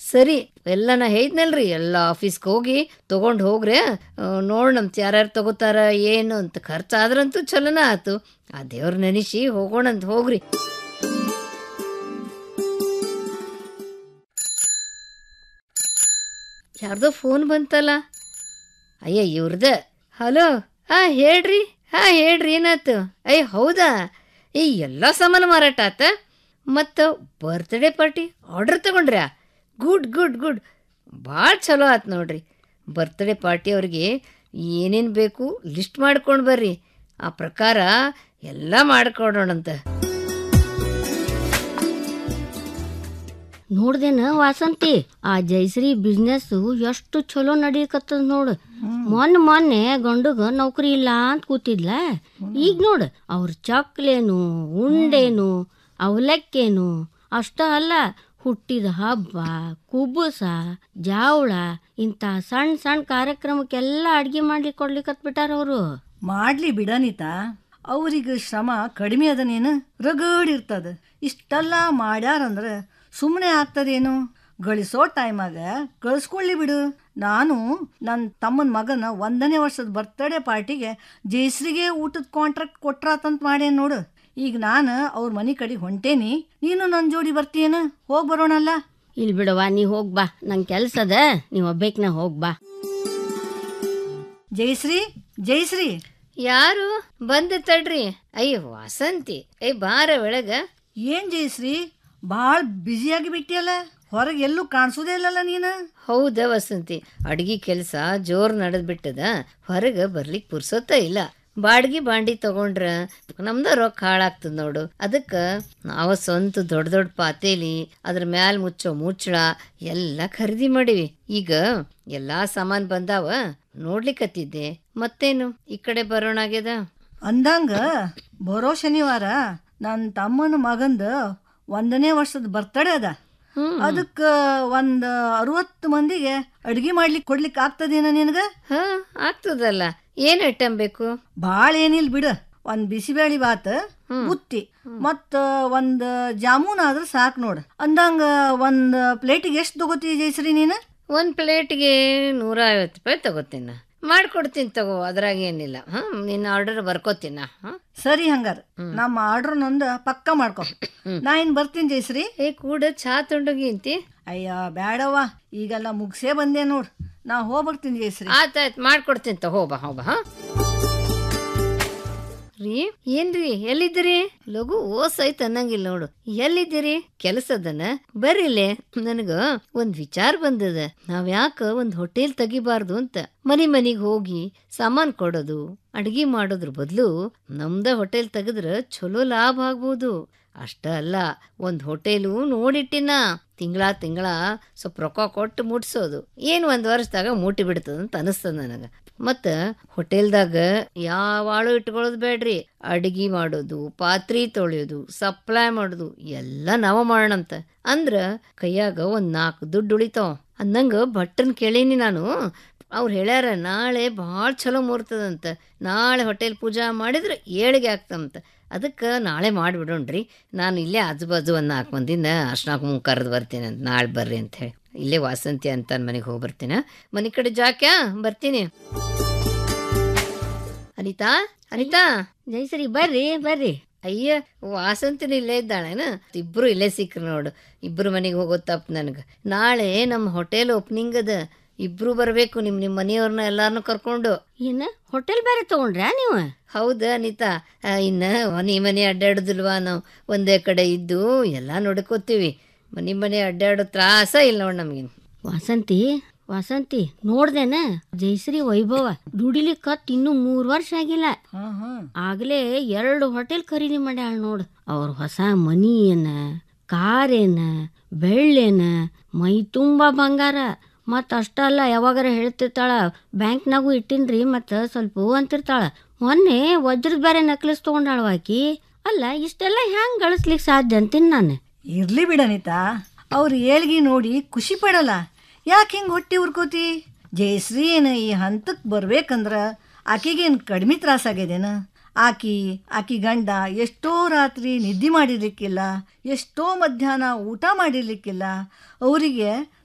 ಸರಿ ಎಲ್ಲ ನಾ ಹೇಳಿದ್ನಲ್ರಿ ಎಲ್ಲ ಆಫೀಸ್ಗೆ ಹೋಗಿ ತಗೊಂಡ್ ಹೋಗ್ರೆ ನೋಡಣಂತ ಯಾರ್ಯಾರು ತಗೋತಾರ ಏನು ಅಂತ ಖರ್ಚಾದ್ರಂತೂ ಚಲೋನ ಆತು ಆ ದೇವ್ರ ನೆನೆಸಿ ಹೋಗೋಣಂತ ಹೋಗ್ರಿ ಯಾರ್ದೋ ಫೋನ್ ಬಂತಲ್ಲ ಅಯ್ಯ ಇವ್ರದ ಹಲೋ ಹಾ ಹೇಳ್ರಿ ಹಾ ಹೇಳ್ರಿ ಏನಾತು ಅಯ್ಯ ಹೌದಾ ಏ ಎಲ್ಲ ಸಾಮಾನು ಮಾರಾಟ ಆತ ಮತ್ತು ಬರ್ತ್ಡೇ ಪಾರ್ಟಿ ಆರ್ಡರ್ ತಗೊಂಡ್ರ್ಯಾ ಗುಡ್ ಗುಡ್ ಗುಡ್ ಭಾಳ ಚಲೋ ಆತು ನೋಡ್ರಿ ಬರ್ತ್ಡೇ ಪಾರ್ಟಿ ಅವ್ರಿಗೆ ಏನೇನು ಬೇಕು ಲಿಸ್ಟ್ ಮಾಡ್ಕೊಂಡು ಬರ್ರಿ ಆ ಪ್ರಕಾರ ಎಲ್ಲ ಮಾಡ್ಕೊಡೋಣಂತ ನೋಡ್ದೇನ ವಾಸಂತಿ ಆ ಜೈಶ್ರೀ ಬಿಸ್ನೆಸ್ ಎಷ್ಟು ಚಲೋ ನಡೀಕತ್ತದ ನೋಡು ಮೊನ್ನೆ ಮೊನ್ನೆ ಗಂಡುಗ ನೌಕರಿ ಇಲ್ಲ ಅಂತ ಕೂತಿದ್ಲ ಈಗ ನೋಡು ಅವ್ರ ಚಕ್ಲೇನು ಉಂಡೇನು ಅವಲಕ್ಕೇನು ಅಷ್ಟ ಅಲ್ಲ ಹುಟ್ಟಿದ ಹಬ್ಬ ಕುಬ್ಬಸ ಜಾವಳ ಇಂಥ ಸಣ್ಣ ಸಣ್ಣ ಕಾರ್ಯಕ್ರಮಕ್ಕೆಲ್ಲ ಅಡ್ಗೆ ಮಾಡ್ಲಿಕ್ಕೆ ಕೊಡ್ಲಿಕ್ಕೆ ಬಿಟ್ಟಾರ ಅವರು ಮಾಡ್ಲಿ ಬಿಡನಿತಾ ಅವ್ರಿಗೆ ಶ್ರಮ ಕಡಿಮೆ ಅದನೇನು ರಗಡ್ ಇರ್ತದ ಇಷ್ಟೆಲ್ಲ ಮಾಡ್ಯಾರಂದ್ರೆ ಸುಮ್ಮನೆ ಆಗ್ತದೇನು ಗಳಿಸೋ ಟೈಮಾಗ ಗಳಿಸ್ಕೊಳ್ಳಿ ಬಿಡು ನಾನು ನನ್ನ ತಮ್ಮನ ಮಗನ ಒಂದನೇ ವರ್ಷದ ಬರ್ತ್ಡೇ ಪಾರ್ಟಿಗೆ ಜಯಶ್ರೀಗೆ ಊಟದ ಕಾಂಟ್ರಾಕ್ಟ್ ಕೊಟ್ರಾತಂತ ಮಾಡೇನ್ ನೋಡು ಈಗ ನಾನು ಅವ್ರ ಮನೆ ಕಡೆ ಹೊಂಟೇನಿ ನೀನು ನನ್ನ ಜೋಡಿ ಬರ್ತೀಯೇನ ಹೋಗಿ ಬರೋಣಲ್ಲ ಇಲ್ಲಿ ಬಿಡವ್ವ ನೀ ಹೋಗ್ ಬಾ ನಂಗೆ ಕೆಲ್ಸ ಅದ ನೀವು ಒಬ್ಬೇಕ್ನ ಹೋಗ್ ಬಾ ಜಯಶ್ರೀ ಜಯಶ್ರೀ ಯಾರು ಬಂದ ತಡ್ರಿ ಅಯ್ಯ ವಾಸಂತಿ ಏ ಬಾರ ಒಳಗ ಏನ್ ಜಯಶ್ರೀ ಭಾಳ ಬ್ಯುಸಿಯಾಗಿ ಬಿಟ್ಟಿಯಲ್ಲ ಹೊರಗೆ ಎಲ್ಲೂ ಕಾಣಿಸೋದೇ ಇಲ್ಲಲ್ಲ ನೀನು ಹೌದ ವಸಂತಿ ಅಡ್ಗಿ ಕೆಲಸ ಜೋರ್ ನಡೆದ್ ಬಿಟ್ಟದ ಹೊರಗೆ ಬರ್ಲಿಕ್ ಪುರ್ಸೊತ್ತ ಇಲ್ಲ ಬಾಡ್ಗಿ ಬಾಂಡಿ ತಗೊಂಡ್ರ ನಮ್ದ ರೊಕ್ಕ ಹಾಳಾಗ್ತದ ನೋಡು ಅದಕ್ಕ ನಾವ ಸ್ವಂತ ದೊಡ್ಡ ದೊಡ್ಡ ಪಾತೇಲಿ ಅದ್ರ ಮ್ಯಾಲ್ ಮುಚ್ಚೋ ಮುಚ್ಚಳ ಎಲ್ಲ ಖರೀದಿ ಮಾಡಿವಿ ಈಗ ಎಲ್ಲಾ ಸಾಮಾನ್ ಬಂದಾವ ನೋಡ್ಲಿಕತ್ತಿದ್ದೆ ಮತ್ತೇನು ಈ ಕಡೆ ಬರೋಣಾಗ್ಯದ ಅಂದಂಗ ಬರೋ ಶನಿವಾರ ನನ್ನ ತಮ್ಮನ ಮಗಂದ ಒಂದನೇ ವರ್ಷದ ಬರ್ತಡೇ ಅದ ಅದಕ್ಕ ಒಂದ್ ಅರವತ್ತು ಮಂದಿಗೆ ಅಡ್ಗೆ ಮಾಡ್ಲಿಕ್ಕೆ ಕೊಡ್ಲಿಕ್ಕೆ ಆಗ್ತದೇನ ನಿನಗ ಹಾ ಆಗ್ತದಲ್ಲ ಏನ್ ಐಟಮ್ ಬೇಕು ಭಾಳ ಏನಿಲ್ಲ ಬಿಡು ಒಂದ್ ಬಿಸಿಬೇಳಿ ಬಾತ್ ಬುತ್ತಿ ಮತ್ತ ಒಂದ್ ಜಾಮೂನ್ ಆದ್ರ ಸಾಕ್ ನೋಡ್ ಅಂದಂಗ ಒಂದ್ ಪ್ಲೇಟಿಗೆ ಎಷ್ಟು ತಗೋತಿ ಜಯಶ್ರೀ ನೀನು ಒಂದ್ ಪ್ಲೇಟ್ಗೆ ನೂರ ಐವತ್ತು ರೂಪಾಯಿ ತಗೋತೀನ ಮಾಡ್ಕೊಡ್ತೀನಿ ತಗೋ ಅದ್ರಾಗ ಏನಿಲ್ಲ ಹ್ಮ್ ನಿನ್ನ ಆರ್ಡರ್ ಬರ್ಕೋತೀನ ಹ್ಮ್ ಸರಿ ಹಂಗಾರ ನಮ್ಮ ಆರ್ಡರ್ನೊಂದು ಪಕ್ಕ ಮಾಡ್ಕೊ ನಾ ಇನ್ ಬರ್ತೀನಿ ಜಯಶ್ರೀ ಏ ಕೂಡ ಚಾ ತೊಂಡೋಗಿ ಅಂತಿ ಅಯ್ಯ ಬ್ಯಾಡವ್ವ ಈಗೆಲ್ಲ ಮುಗ್ಸೇ ಬಂದೆ ನೋಡ್ ನಾ ಹೋಗ್ಬರ್ತೀನಿ ಜಯಶ್ರೀ ಆಯ್ತಾಯ್ತು ಮಾಡ್ಕೊಡ್ತೀನಿ ತಗೋ ಬಾ ಹೋಗ ಹಾ ರೀ ಏನ್ರಿ ಎಲ್ಲಿದ್ದೀರಿ ಲಘು ಓಸ್ ಐತ್ ಅನ್ನಂಗಿಲ್ಲ ನೋಡು ಎಲ್ಲಿದ್ದೀರಿ ಕೆಲಸದನ ಬರ್ರಿಲೆ ನನಗ ಒಂದ್ ವಿಚಾರ ಬಂದದ ನಾವ್ ಯಾಕ ಒಂದ್ ಹೋಟೆಲ್ ತೆಗಿಬಾರ್ದು ಅಂತ ಮನಿ ಮನಿಗ್ ಹೋಗಿ ಸಾಮಾನ್ ಕೊಡೋದು ಅಡ್ಗಿ ಮಾಡೋದ್ರ ಬದ್ಲು ನಮ್ದ ಹೋಟೆಲ್ ತೆಗೆದ್ರ ಚಲೋ ಲಾಭ ಆಗ್ಬೋದು ಅಷ್ಟ ಅಲ್ಲ ಒಂದ್ ಹೋಟೆಲು ನೋಡಿಟ್ಟಿನ ತಿಂಗಳ ತಿಂಗಳ ಸ್ವಲ್ಪ ರೊಕ್ಕ ಕೊಟ್ಟು ಮುಟ್ಸೋದು ಏನು ಒಂದ್ ವರ್ಷದಾಗ ಮೂಟಿ ಬಿಡ್ತದ ಅಂತ ಅನಿಸ್ತದ ನನಗ ಮತ್ತ ಹೋಟೆಲ್ದಾಗ ಯಾವ ಆಳು ಇಟ್ಕೊಳ್ಳೋದು ಬೇಡ್ರಿ ಅಡ್ಗಿ ಮಾಡೋದು ಪಾತ್ರಿ ತೊಳೆಯೋದು ಸಪ್ಲೈ ಮಾಡೋದು ಎಲ್ಲ ನಾವ ಮಾಡೋಣಂತ ಅಂದ್ರ ಕೈಯಾಗ ಒಂದ್ ನಾಲ್ಕು ದುಡ್ಡು ಉಳಿತಾವ ಅಂದಂಗ ಭಟ್ಟನ್ ಕೇಳೀನಿ ನಾನು ಅವ್ರು ಹೇಳ್ಯಾರ ನಾಳೆ ಭಾಳ ಚಲೋ ಮುಹೂರ್ತದಂತ ನಾಳೆ ಹೋಟೆಲ್ ಪೂಜಾ ಮಾಡಿದ್ರೆ ಏಳಿಗೆ ಆಗ್ತಂತ ಅದಕ್ಕೆ ನಾಳೆ ಮಾಡಿಬಿಡೋಣ್ರಿ ನಾನು ಇಲ್ಲೇ ಆಜು ಬಾಜು ಒಂದು ನಾಲ್ಕು ಮಂದಿನ ಅರ್ಶನಾಕ್ ಮುಖ ಕರೆದು ಬರ್ತೀನಿ ಅಂತ ನಾಳೆ ಬರ್ರಿ ಅಂತ ಹೇಳಿ ಇಲ್ಲೇ ವಾಸಂತಿ ಅಂತ ಮನೆಗೆ ಹೋಗಿ ಬರ್ತೀನ ಮನೆ ಕಡೆ ಜಾಕ್ಯಾ ಬರ್ತೀನಿ ಅನಿತಾ ಅನಿತಾ ಜೈಶ್ರೀ ಬರ್ರಿ ಬರ್ರಿ ಅಯ್ಯ ವಾಸಂತಿನ ಇಲ್ಲೇ ಇದ್ದಾಳೇನ ಇಬ್ರು ಇಲ್ಲೇ ಸಿಕ್ರು ನೋಡು ಇಬ್ರು ಮನೆಗೆ ಹೋಗೋ ತಪ್ಪು ನನಗೆ ನಾಳೆ ನಮ್ಮ ಹೋಟೆಲ್ ಓಪನಿಂಗ್ ಅದ ಇಬ್ರು ಬರಬೇಕು ನಿಮ್ಮ ನಿಮ್ಮ ಮನೆಯವ್ರನ್ನ ಎಲ್ಲಾರನ್ನೂ ಕರ್ಕೊಂಡು ಏನ ಹೋಟೆಲ್ ಬೇರೆ ತಗೊಂಡ್ರಾ ನೀವು ಹೌದ ಅನಿತಾ ಆ, ಇನ್ನ ಮನೆ ಮನೆ ಅಡ್ಡಾಡುದಿಲ್ವಾ ನಾವು ಒಂದೇ ಕಡೆ ಇದ್ದು ಎಲ್ಲ ನೋಡ್ಕೋತೀವಿ ಮನೆ ಮನೆ ಅಡ್ಡಾಡೋ ತ್ರಾಸ ಇಲ್ಲ ನೋಡಿ ನಮಗೆ ವಾಸಂತಿ ವಾಸಂತಿ ನೋಡ್ದೇನ ಜೈಶ್ರೀ ವೈಭವ ದುಡಿಲಿಕ್ಕತ್ ಇನ್ನು ಮೂರ್ ವರ್ಷ ಆಗಿಲ್ಲ ಹಾ ಹಾ ಆಗ್ಲೇ ಎರಡು ಹೋಟೆಲ್ ಖರೀದಿ ಮಾಡ್ಯಾಳ ನೋಡ್ ಅವ್ರ ಹೊಸ ಮನಿ ಏನ ಕಾರ್ ಏನ ಬೆಳ್ಳೇನ ಮೈ ತುಂಬಾ ಬಂಗಾರ ಮತ್ ಅಷ್ಟ ಅಲ್ಲ ಯಾವಾಗಾರ ಹೇಳ್ತಿರ್ತಾಳ ಬ್ಯಾಂಕ್ನಾಗೂ ಇಟ್ಟಿನ್ರಿ ಮತ್ತ ಸ್ವಲ್ಪ ಅಂತಿರ್ತಾಳ ಮೊನ್ನೆ ವಜ್ರದ ಬೇರೆ ನಕ್ಲೆಸ್ ತಗೊಂಡಾಳ ಆಕಿ ಅಲ್ಲ ಇಷ್ಟೆಲ್ಲ ಹೆಂಗ್ ಗಳಿಸ್ಲಿಕ್ ಸಾಧ್ಯ ಅಂತೀನಿ ನಾನು ಇರ್ಲಿ ಬಿಡನಿತಾ ಅವ್ರ ಏಳ್ಗಿ ನೋಡಿ ಖುಷಿ ಪಡಲ್ಲ ಯಾಕೆ ಹಿಂಗೆ ಹೊಟ್ಟಿ ಉರ್ಕೋತಿ ಜಯಶ್ರೀ ಏನು ಈ ಹಂತಕ್ಕೆ ಬರ್ಬೇಕಂದ್ರ ಆಕಿಗೇನು ಕಡಿಮೆ ತ್ರಾಸಾಗ್ಯದೇನ ಆಕಿ ಆಕಿ ಗಂಡ ಎಷ್ಟೋ ರಾತ್ರಿ ನಿದ್ದೆ ಮಾಡಿರ್ಲಿಕ್ಕಿಲ್ಲ ಎಷ್ಟೋ ಮಧ್ಯಾಹ್ನ ಊಟ ಮಾಡಿರ್ಲಿಕ್ಕಿಲ್ಲ ಅವರಿಗೆ